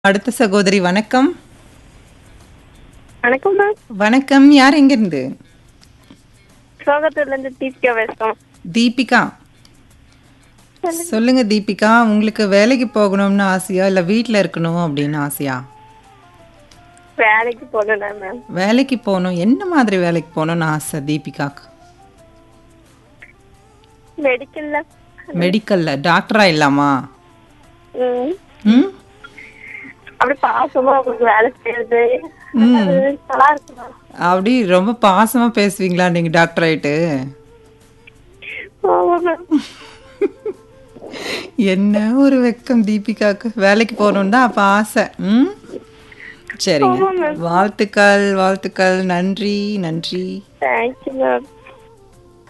அடுத்த சகோதரி வணக்கம் வணக்கம் மேம் வணக்கம் யார் எங்கிருந்து சோகத்தூர்ல இருந்து தீபிகா பேசுறோம் தீபிகா சொல்லுங்க தீபிகா உங்களுக்கு வேலைக்கு போகணும்னு ஆசையா இல்ல வீட்ல இருக்கணும் அப்படின்னு ஆசையா வேலைக்கு போகணும் மேம் வேலைக்கு போகணும் என்ன மாதிரி வேலைக்கு போகணும்னு ஆசை தீபிகாக்கு மெடிக்கல்ல மெடிக்கல்ல டாக்டரா இல்லாமா ம், ம் அப்படி பாசமா உங்களுக்கு வேலை செய்யறது அது நல்லா இருக்கு மேம் அப்படி ரொம்ப பாசமா பேசுவீங்களா நீங்க டாக்டர் ஆயிட்டு ஆமா மேம் என்ன ஒரு வெக்கம் தீபிகாக்கு வேலைக்கு போகணும்னு தான் அப்ப ஆசை ம் சரிங்க வாழ்த்துக்கள் வாழ்த்துக்கள் நன்றி நன்றி தேங்க்யூ மேம்